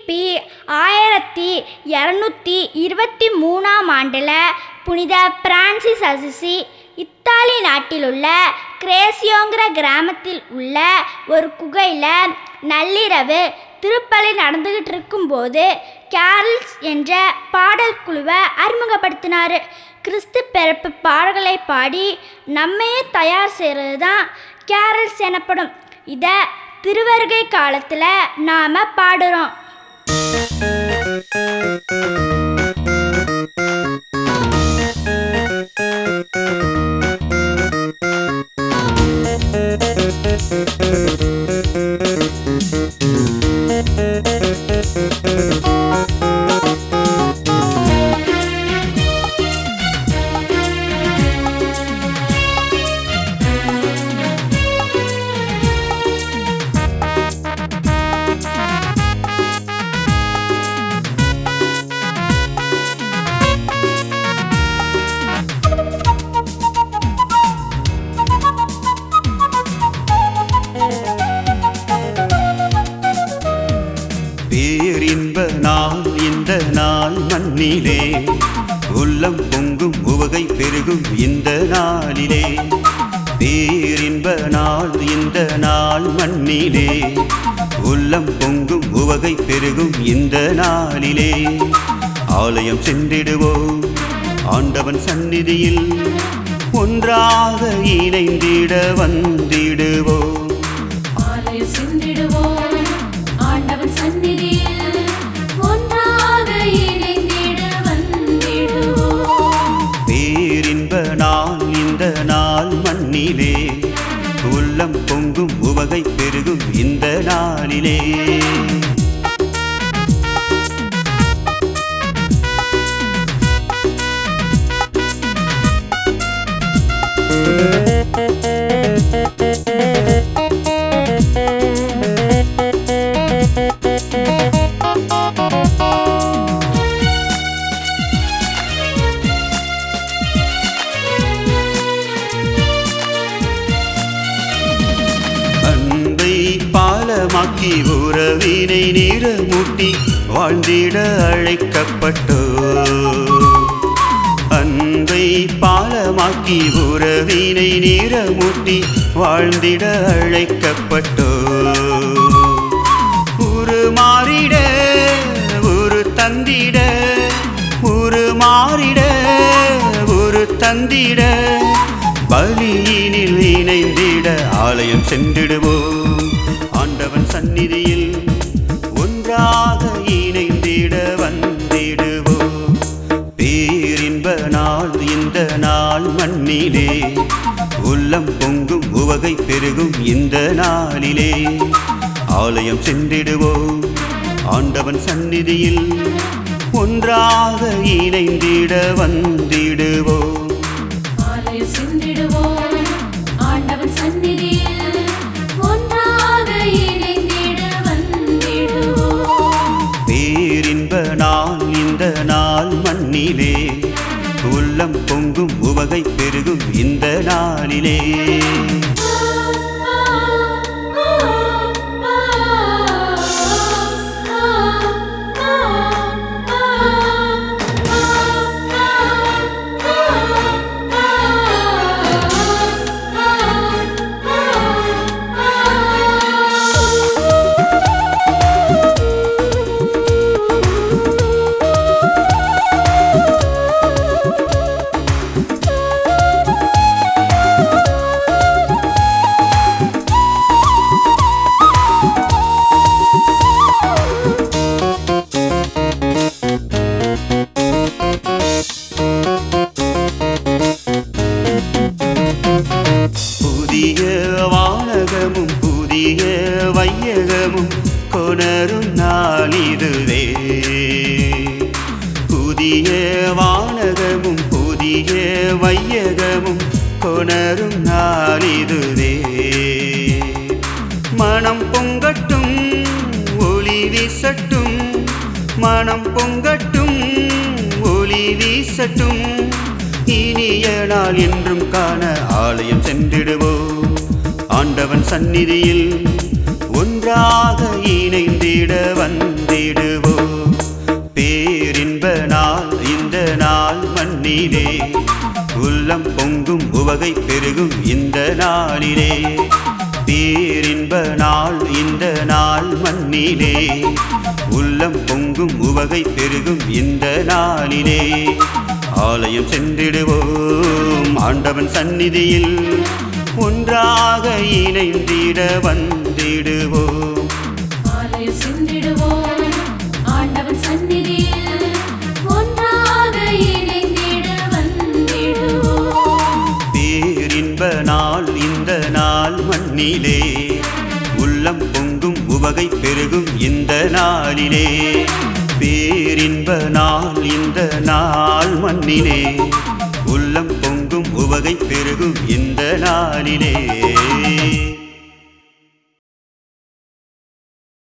கிபி ஆயிரத்தி இரநூத்தி இருபத்தி மூணாம் ஆண்டில் புனித பிரான்சிஸ் அசிசி இத்தாலி நாட்டில் உள்ள கிரேசியோங்கிற கிராமத்தில் உள்ள ஒரு குகையில் நள்ளிரவு திருப்பலி நடந்துக்கிட்டு இருக்கும்போது கேரல்ஸ் என்ற பாடல் குழுவை அறிமுகப்படுத்தினார் கிறிஸ்து பிறப்பு பாடல்களை பாடி நம்மையே தயார் செய்கிறது தான் கேரல்ஸ் எனப்படும் இதை திருவருகை காலத்தில் நாம் பாடுறோம் பேரின்ப நாள் இந்த நாள் மண்ணிலே உள்ளம் பொங்கும் உவகை பெருகும் இந்த நாளிலே பேரின்ப நாள் இந்த நாள் மண்ணிலே உள்ளம் பொங்கும் உவகை பெருகும் இந்த நாளிலே ஆலயம் சென்றிடுவோம் ஆண்டவன் சந்நிதியில் ஒன்றாக இணைந்திட வந்திடுவோம் ஆலயம் சென்றிடுவோம் ஆண்டவன் சந்நிதியில் ஒன்றாக இணைந்திட வந்திடுவோம் பேரின்ப நாள் இந்த நாள் மண்ணிலே உள்ளம் பொங்கும் உவகை பெருகும் இந்த நாளிலே அன்பை பாலமாக்கி உறவினை நிறமூட்டி வாழ்ந்திட அழைக்கப்பட்டோ அன்பை பாலமாக்கி உறவினை நிறமூட்டி வாழ்ந்திட அழைக்கப்பட்டோ உரு மாறிட ஒரு தந்திட உரு மாறிட ஒரு தந்திட பலியினில் இணைந்திட ஆலயம் சென்றிடுவோம் ஆண்டவன் சந்நிதியில் ஒன்றாக இணைந்திட வந்திடுவோம் பேரின்ப நாள் இந்த நாள் மண்ணிலே உள்ளம் பொங்கும் உவகை பெருகும் இந்த நாளிலே ஆலயம் சென்றிடுவோம் ஆண்டவன் சந்நிதியில் ஒன்றாக இணைந்திட வந்திடுவோம் ஆலயம் சென்றிடுவோம் ஆண்டவன் சந்நிதியில் ஒன்றாக இணைந்திட வந்திடுவோம் பேரின்ப நாள் இந்த நாள் மண்ணிலே உள்ளம் பொங்கும் உவகை பெருகும் இந்த நாளிலே புதிய வானகமும் புதிய வையகமும் கொணரும் நாளிதுவே புதிய வானகமும் புதிய வையகமும் கொணரும் நாளிதுவே மனம் பொங்கட்டும் ஒளி வீசட்டும் மனம் பொங்கட்டும் ஒளி வீசட்டும் இனிய நாள் என்றும் காண ஆலயம் சென்றிடுவோம் ஆண்டவன் சந்நிதியில் ஒன்றாக இணைந்திட வந்திடுவோம் மண்ணிலே உள்ளம் பொங்கும் உவகை பெருகும் இந்த நாளிலே பேரின்ப நாள் இந்த நாள் மண்ணிலே உள்ளம் பொங்கும் உவகை பெருகும் இந்த நாளிலே ஆலயம் சென்றிடுவோம் ஆண்டவன் சந்நிதியில் ஒன்றாக இணைந்திட வந்திடுவோம் ஆலயம் சென்றிடுவோம் ஆண்டவன் சந்நிதியில் ஒன்றாக இணைந்திட வந்திடுவோம் பேரின்ப நாள் இந்த நாள் மண்ணிலே உள்ளம் பொங்கும் உவகை பெருகும் இந்த நாளிலே பேரின்ப நாள் இந்த நாள் மண்ணிலே உள்ளம் பொங்கும் உவகை பெருகும் இந்த நாளிலே